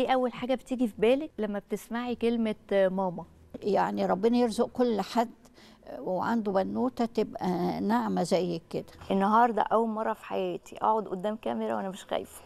ايه اول حاجه بتيجي في بالك لما بتسمعي كلمه ماما يعني ربنا يرزق كل حد وعنده بنوته تبقى ناعمه زي كده النهارده اول مره في حياتي اقعد قدام كاميرا وانا مش خايفه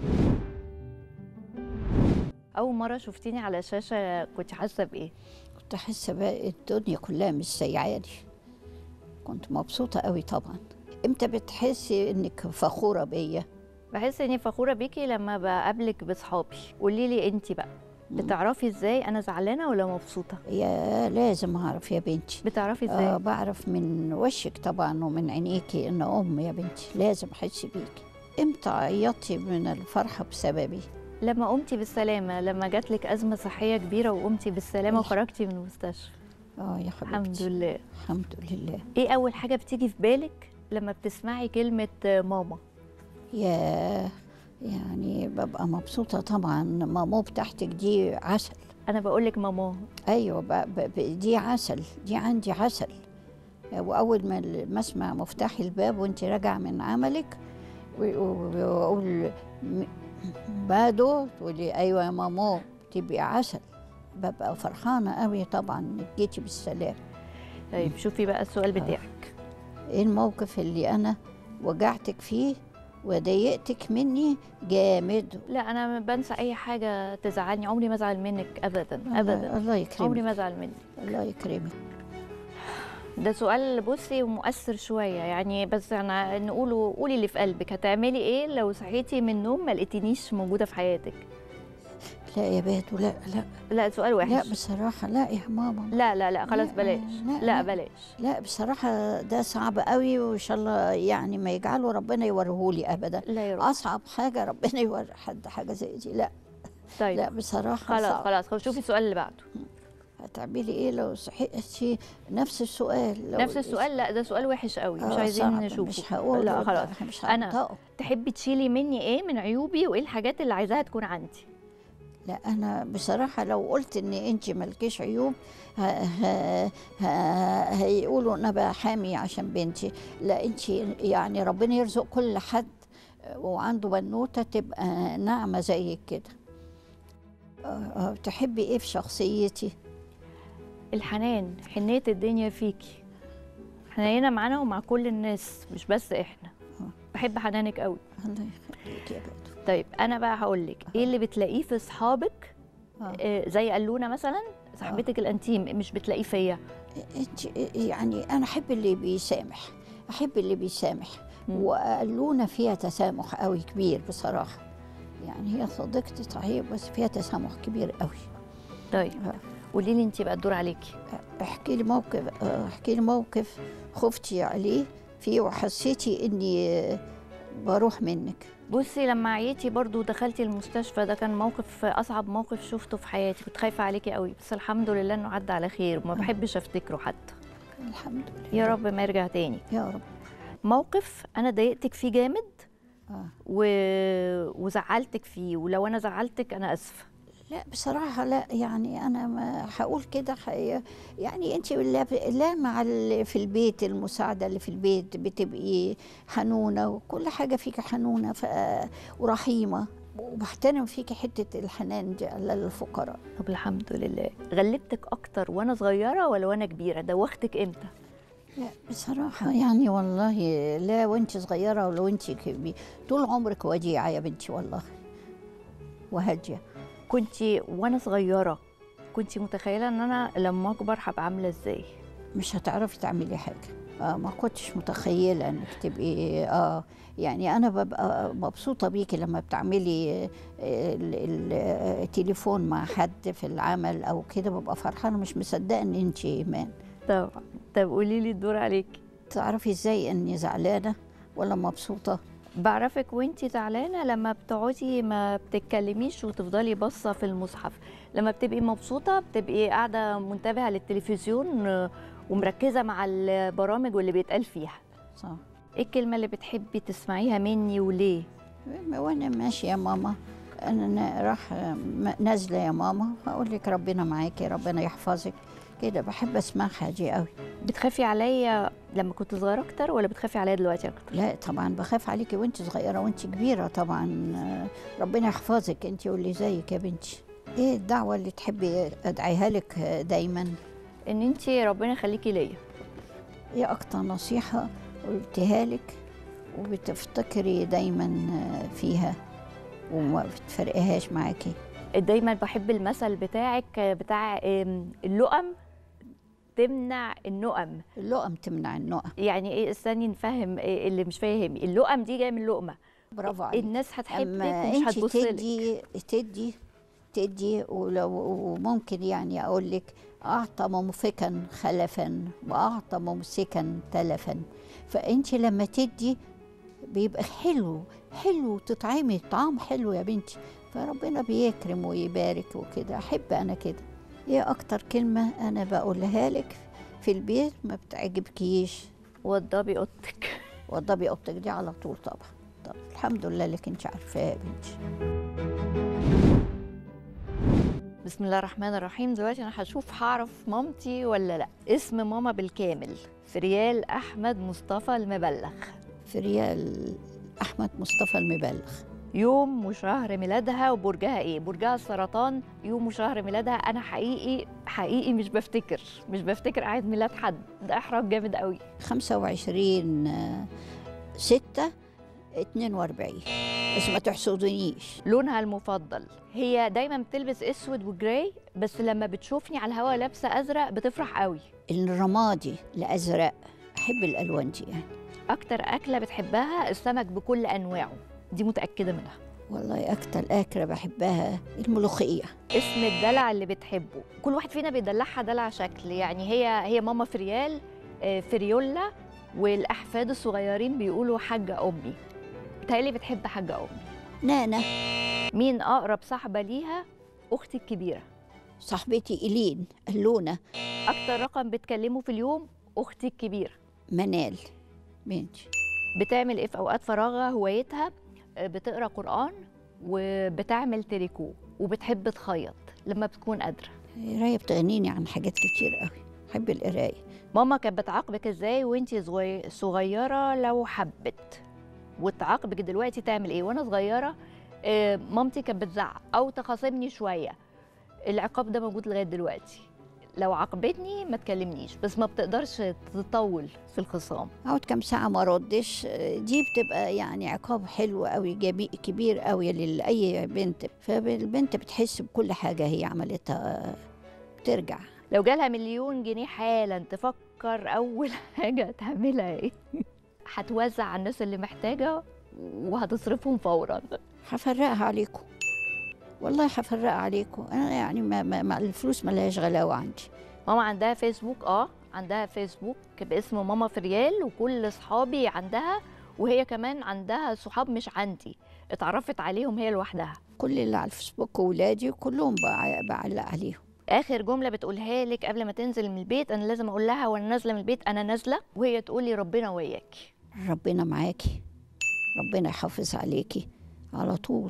اول مره شفتيني على شاشه كنت حاسه بايه كنت حاسه بقى الدنيا كلها مش سايعاني كنت مبسوطه قوي طبعا امتى بتحسي انك فخوره بيا بحس اني فخوره بيكي لما بقابلك بصحابي قولي لي انت بقى بتعرفي ازاي انا زعلانه ولا مبسوطه يا لازم اعرف يا بنتي بتعرفي ازاي آه بعرف من وشك طبعا ومن عينيكي ان ام يا بنتي لازم احس بيكي امتى عيطتي من الفرحه بسببي لما قمتي بالسلامه لما جات لك ازمه صحيه كبيره وقمتي بالسلامه وخرجتي من المستشفى اه يا حبيبتي الحمد لله الحمد لله ايه اول حاجه بتيجي في بالك لما بتسمعي كلمه ماما يا يعني ببقى مبسوطة طبعا مامو بتاعتك دي عسل انا بقول لك ماما أيوة ب ب دي عسل دي عندي عسل وأول ما ما أسمع مفتاح الباب وأنت راجعة من عملك وأقول بادو تقولي أيوة يا مامو تبقي عسل ببقى فرحانة قوي طبعا إنك جيتي بالسلام طيب شوفي بقى السؤال بتاعك إيه الموقف اللي أنا وجعتك فيه وضايقتك مني جامد لا انا بنسى اي حاجه تزعلني عمري ما ازعل منك ابدا ابدا الله يكرمك عمري ما ازعل منك الله يكرمك ده سؤال بصي ومؤثر شويه يعني بس انا نقوله قولي اللي في قلبك هتعملي ايه لو صحيتي من النوم ما لقيتنيش موجوده في حياتك لا يا باتو لا لا لا سؤال وحش لا بصراحة لا يا ماما لا لا لا خلاص لا، بلاش لا، لا, لا. بلاش لا بصراحة ده صعب قوي وإن شاء الله يعني ما يجعله ربنا يوريهولي أبدا لا يا رب أصعب حاجة ربنا يوري حد حاجة زي دي لا طيب لا بصراحة خلاص صعب. خلاص خلاص شوفي السؤال اللي بعده هتعملي إيه لو صحيتي نفس السؤال لو نفس السؤال لا ده سؤال وحش قوي مش آه، عايزين صعب. نشوفه مش هقول لا خلاص مش أنا- هنطقه تحبي تشيلي مني ايه من عيوبي وايه الحاجات اللي عايزاها تكون عندي لا انا بصراحه لو قلت ان انت مالكيش عيوب ه... ه... ه... هيقولوا انا بقى حامي عشان بنتي لا انت يعني ربنا يرزق كل حد وعنده بنوته تبقى ناعمه زيك كده آه، آه، تحبي ايه في شخصيتي الحنان حنية الدنيا فيكي حنينة معانا ومع كل الناس مش بس احنا آه. بحب حنانك قوي الله يخليك يا بدر طيب انا بقى هقول لك ايه اللي بتلاقيه في اصحابك آه. آه زي قالونه مثلا صاحبتك الانتيم مش بتلاقيه فيا انت يعني انا احب اللي بيسامح احب اللي بيسامح مم. وقالونا فيها تسامح قوي كبير بصراحه يعني هي صديقتي صحيح بس فيها تسامح كبير قوي طيب آه. قولي لي انت بقى الدور عليكي احكي لي موقف اه، احكي لي موقف خفتي عليه فيه وحسيتي اني اه، بروح منك بصي لما عيتي برضو دخلتي المستشفى ده كان موقف اصعب موقف شفته في حياتي كنت خايفه عليكي قوي بس الحمد لله انه عدى على خير وما بحبش افتكره حتى الحمد لله يا رب ما يرجع تاني يا رب موقف انا ضايقتك فيه جامد اه. و... وزعلتك فيه ولو انا زعلتك انا اسفه لا بصراحة لا يعني أنا ما هقول كده حقيقة يعني أنت لا, لا مع ال- في البيت المساعدة اللي في البيت بتبقي حنونة وكل حاجة فيك حنونة ف... ورحيمة وبحترم فيك حتة الحنان دي للفقراء طب الحمد لله غلبتك اكتر وانا صغيره ولا وانا كبيره دوختك امتى لا بصراحة يعني والله لا وانت صغيرة ولا وانت كبيرة طول عمرك وديعة يا بنتي والله وهادية كنت وانا صغيره كنت متخيله ان انا لما اكبر هبقى عامله ازاي مش هتعرفي تعملي حاجة آه ما كنتش متخيلة انك تبقي اه يعني انا ببقى مبسوطة بيكي لما بتعملي آه، ال- ال- آه، التليفون مع حد في العمل او كده ببقى فرحانة مش مصدقة ان انت ايمان طبعا طب قولي لي الدور عليكي تعرفي ازاي اني زعلانة ولا مبسوطة بعرفك وانتي زعلانه لما بتقعدي ما بتتكلميش وتفضلي باصه في المصحف لما بتبقي مبسوطه بتبقي قاعده منتبهه للتلفزيون آه، ومركزه مع البرامج واللي بيتقال فيها صح ايه الكلمه اللي بتحبي تسمعيها مني وليه وانا ماشيه يا ماما انا نا- راح م- نازله يا ماما هقول لك ربنا معاكي ربنا يحفظك كده بحب اسمعها دي قوي بتخافي عليا لما كنت صغيره اكتر ولا بتخافي عليا دلوقتي اكتر لا طبعا بخاف عليكي وانت صغيره وانت كبيره طبعا آه، ربنا يحفظك انت واللي زيك يا بنتي ايه الدعوه اللي تحبي ادعيها لك آه، دايما ان انت ربنا يخليكي ليا ايه اكتر نصيحه قلتها لك وبتفتكري دايما آه، فيها وما بتفرقهاش معاكي دايما بحب المثل بتاعك بتاع آم، اللقم تمنع النقم اللقم تمنع النقم يعني ايه استني نفهم إيه اللي مش فاهم اللقم دي جايه من لقمه برافو عليك الناس هتحبك اما ومش انت هتبص لك تدي تدي تدي ولو وممكن يعني اقول لك اعطى ممسكا خلفا واعطى ممسكا تلفا فانت لما تدي بيبقى حلو حلو تطعمي طعم حلو يا بنتي فربنا بيكرم ويبارك وكده احب انا كده ايه اكتر كلمه انا بقولها لك في البيت ما بتعجبكيش وضبي اوضتك وضبي اوضتك دي على طول طبعا طب الحمد لله لك انت عارفاها يا بنتي بسم الله الرحمن الرحيم دلوقتي انا هشوف هعرف مامتي ولا لا اسم ماما بالكامل فريال احمد مصطفى المبلغ في ريال احمد مصطفى المبلغ يوم وشهر ميلادها وبرجها ايه برجها السرطان يوم وشهر ميلادها انا حقيقي حقيقي مش بفتكر مش بفتكر عيد ميلاد حد ده احراج جامد قوي 25 آه، 6 42 بس ما تحسدنيش لونها المفضل هي دايما بتلبس اسود وجراي بس لما بتشوفني على الهوا لابسه ازرق بتفرح قوي الرمادي الازرق احب الالوان دي يعني اكتر اكله بتحبها السمك بكل انواعه دي متاكده منها والله اكتر اكله بحبها الملوخيه اسم الدلع اللي بتحبه كل واحد فينا بيدلعها دلع شكل يعني هي هي ماما فريال آه، فريولا والاحفاد الصغيرين بيقولوا حاجه امي بتهيألي بتحب حاجه امي نانا مين اقرب صاحبه ليها اختي الكبيره صاحبتي إلين اللونة اكتر رقم بتكلمه في اليوم اختي الكبيره منال بنتي بتعمل ايه في اوقات فراغها هوايتها آه، بتقرا قران وبتعمل تريكو وبتحب تخيط لما بتكون قادره القراية بتغنيني عن حاجات كتير قوي بحب القراية ماما كانت بتعاقبك ازاي وانتي صغي- صغيره لو حبت وتعاقبك دلوقتي تعمل ايه وانا صغيره آه، مامتي كانت بتزعق او تخاصمني شويه العقاب ده موجود لغايه دلوقتي لو عاقبتني ما تكلمنيش بس ما بتقدرش تطول في الخصام اقعد كام ساعة ما ردش دي بتبقى يعني عقاب حلو قوي جبي كبير قوي لأي بنت فالبنت بتحس بكل حاجة هي عملتها بترجع لو جالها مليون جنيه حالا تفكر اول حاجه تعملها ايه هتوزع على الناس اللي محتاجه وهتصرفهم فورا هفرقها عليكم والله هفرقها عليكم انا يعني ما, ما, ما الفلوس ملهاش غلاوة عندي ماما عندها فيسبوك اه عندها فيسبوك باسم ماما فريال وكل صحابي عندها وهي كمان عندها صحاب مش عندي اتعرفت عليهم هي لوحدها كل اللي على الفيسبوك وولادي كلهم بع- بعلق عليهم اخر جمله بتقولها لك قبل ما تنزل من البيت انا لازم اقول لها وانا نازله من البيت انا نازله وهي تقول لي ربنا وياكي ربنا معاكي ربنا يحافظ عليكي على طول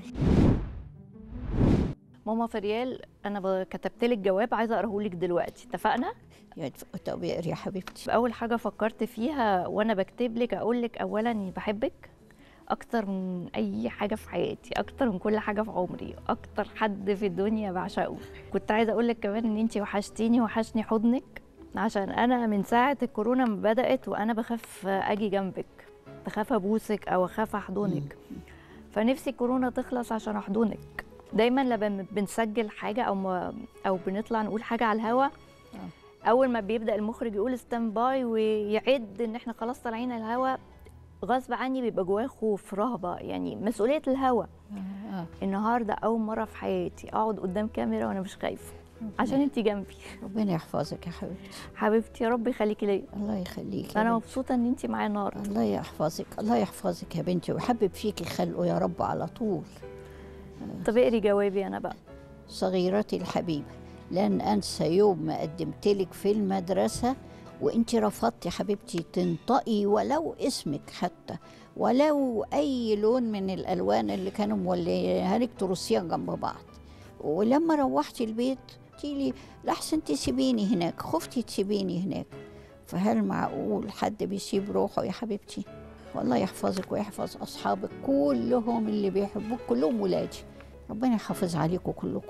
ماما فريال انا ب- كتبت لك جواب عايزه اقراه لك دلوقتي اتفقنا يا طب اقري يا حبيبتي اول حاجه فكرت فيها وانا بكتب لك اقول لك اولا اني بحبك اكتر من اي حاجه في حياتي اكتر من كل حاجه في عمري اكتر حد في الدنيا بعشقه كنت عايزه اقول لك كمان ان انتي وحشتيني وحشني حضنك عشان انا من ساعه الكورونا ما بدات وانا بخاف اجي جنبك بخاف ابوسك او اخاف احضنك فنفسي الكورونا تخلص عشان احضنك دايما لما بنسجل حاجه او ما او بنطلع نقول حاجه على الهوا اول ما بيبدا المخرج يقول ستاند باي ويعد ان احنا خلاص طالعين الهوا غصب عني بيبقى جوايا خوف رهبه يعني مسؤوليه الهوا آه. النهارده اول مره في حياتي اقعد قدام كاميرا وانا مش خايفه عشان انت جنبي ربنا يحفظك يا حبيبتي حبيبتي يا رب يخليكي ليا الله يخليكي يا انا بنتي. مبسوطه ان انت معايا النهارده الله يحفظك الله يحفظك يا بنتي ويحبب فيكي خلقه يا رب على طول طب اقري جوابي انا بقى صغيرتي الحبيبة لن أنسى يوم ما قدمت لك في المدرسة وانت رفضتي حبيبتي تنطقي ولو اسمك حتى ولو أي لون من الألوان اللي كانوا موليها لك ترصيها جنب بعض ولما روحتي البيت قلتي لي لحسن تسيبيني هناك خفتي تسيبيني هناك فهل معقول حد بيسيب روحه يا حبيبتي والله يحفظك ويحفظ أصحابك كلهم اللي بيحبوك كلهم ولادي ربنا يحافظ عليكم كلكم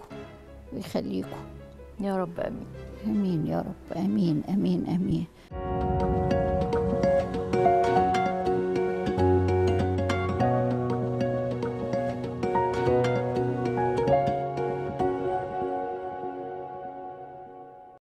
ويخليكم يا رب امين امين يا رب امين امين امين